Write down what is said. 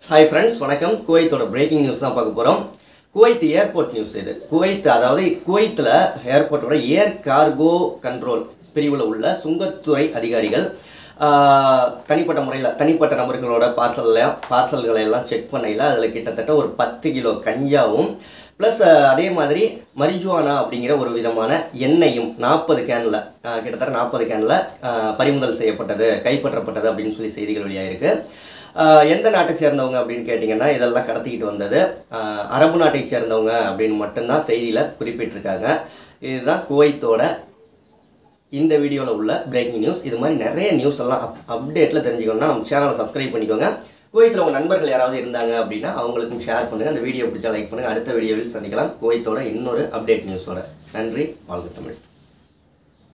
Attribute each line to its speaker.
Speaker 1: hi friends வணக்கம் குவைத்தோட breaking news தான் பார்க்க போகிறோம் குவைத் ஏர்போர்ட் நியூஸ் இது குவைத் அதாவது குவைத்தில் ஏர்போர்ட்டோட ஏர் கார்கோ கண்ட்ரோல் பிரிவில் உள்ள சுங்கத்துறை அதிகாரிகள் ஆஹ், தனிப்பட்ட முறையில் தனிப்பட்ட நபர்களோட பார்சலில் பார்சல்களை எல்லாம் செக் பண்ணையில் அதில் கிட்டத்தட்ட ஒரு பத்து கிலோ கஞ்சாவும் ப்ளஸ் அதே மாதிரி மரிஜுவானா அப்படிங்கிற ஒரு விதமான எண்ணெயும் நாற்பது கேனில் கிட்டத்தட்ட நாற்பது கேனில் பறிமுதல் செய்யப்பட்டது கைப்பற்றப்பட்டது அப்படின்னு சொல்லி செய்திகள் வெளியாயிருக்கு ஆஹ் எந்த நாட்டை சேர்ந்தவங்க அப்படின்னு கேட்டிங்கன்னா இதெல்லாம் கடத்திக்கிட்டு வந்தது ஆஹ் அரபு நாட்டை சேர்ந்தவங்க அப்படின்னு மட்டும்தான் செய்தியில் குறிப்பிட்டிருக்காங்க இதுதான் குவைத்தோட இந்த வீடியோவில் உள்ள பிரேக்கிங் நியூஸ் இது மாதிரி நிறைய நியூஸ் எல்லாம் அப் அப்டேட்டில் தெரிஞ்சுக்கணும்னா நம்ம சேனலை சப்ஸ்கிரைப் பண்ணிக்கோங்க குவைத்தில் உங்கள் நண்பர்கள் யாராவது இருந்தாங்க அப்படின்னா அவங்களுக்கும் ஷேர் பண்ணுங்கள் அந்த வீடியோ பிடிச்சா லைக் பண்ணுங்கள் அடுத்த வீடியோவில் சந்திக்கலாம் குவைத்தோட இன்னொரு அப்டேட் நியூஸோட நன்றி வாழ்க தமிழ்